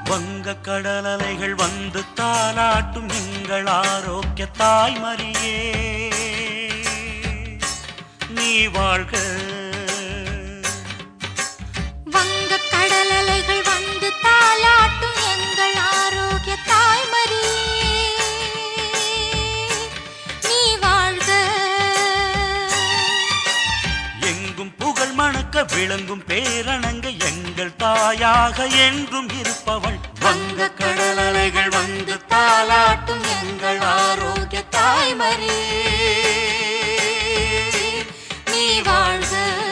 வங்க கடலலைகள் வந்து தாலாட்டும் எங்கள் ஆரோக்கிய தாய்மரியே நீ வாழ்க வங்க கடல் அலைகள் வந்து தாலாட்டும் எங்கள் ஆரோக்கிய தாய்மரி நீ வாழ்க எங்கும் புகழ் மணக்க விளங்கும் பேரணங்க எங்கள் தாயாக என்றும் இருப்பவள் வங்க கடலலைகள் வந்து தாலாட்டும் எங்கள் ஆரோக்கிய தாய்மரி நீ வாழ்க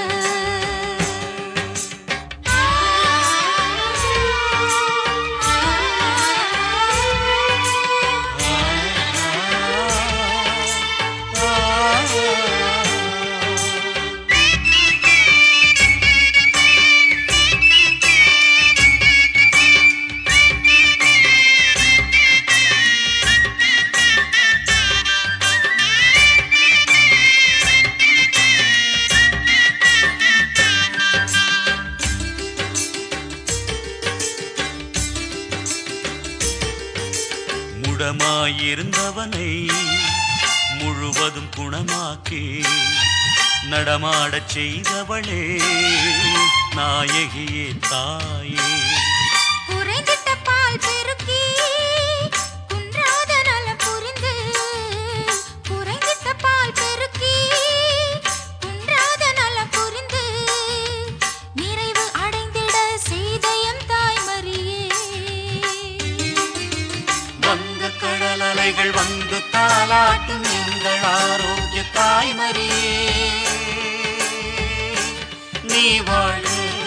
முடமாயிருந்தவனை முழுவதும் குணமாக்கி நடமாடச் செய்தவளே நாயகியே தாயே குறைந்திட்ட பால் பெருக்கி குன்றாத நலம் புரிந்து குறைந்திட்ட பால் பெருக்கி குன்றாத நலம் புரிந்து நிறைவு அடைந்திட செய்த எம் தாய்மரியே வங்க கடலலைகள் வந்து தாலாட்டும் எங்கள் ஆரோக்கிய தாய்மரியே நீ வாழ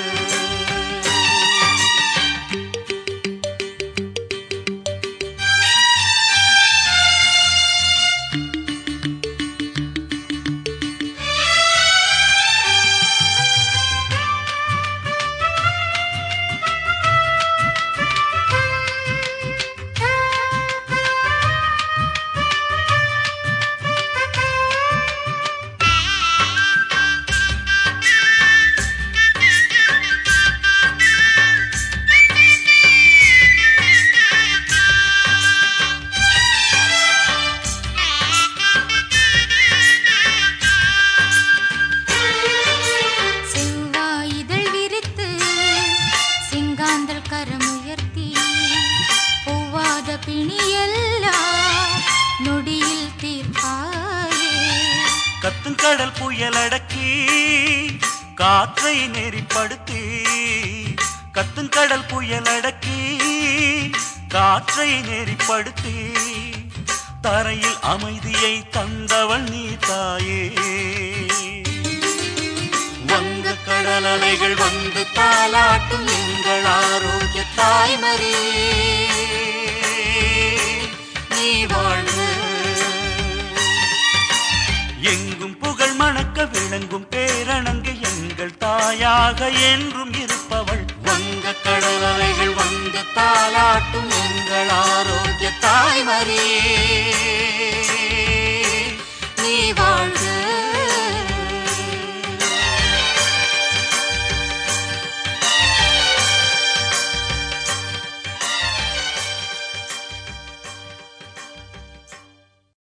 செவ்வாய் இதழ் விரித்து செங்காந்தல் கரம் உயர்த்தி ஒவ்வாத பிணியெல்லாம் நொடியில் தீர்ப்பாயே கத்தும் கடல் புயல் அடக்கி காற்றை நெறிப்படுத்தி கத்தும் கடல் புயல் அடக்கி காற்றை நெறிப்படுத்தி தரையில் அமைதியை தந்தவள் நீ தாயே வங்க கடல் அலைகள் வந்து தாலாட்டும் எங்கள் ஆரோக்கிய தாய்மரே நீ வாழ்க எங்கும் புகழ் மணக்க விளங்கும் பேரணங்கு எங்கள் தாயாக என்றும் இருப்பவள் வங்க கடலலைகள் வந்து தாலாட்டும் எங்கள் ஆரோக்கிய தாய்மரியே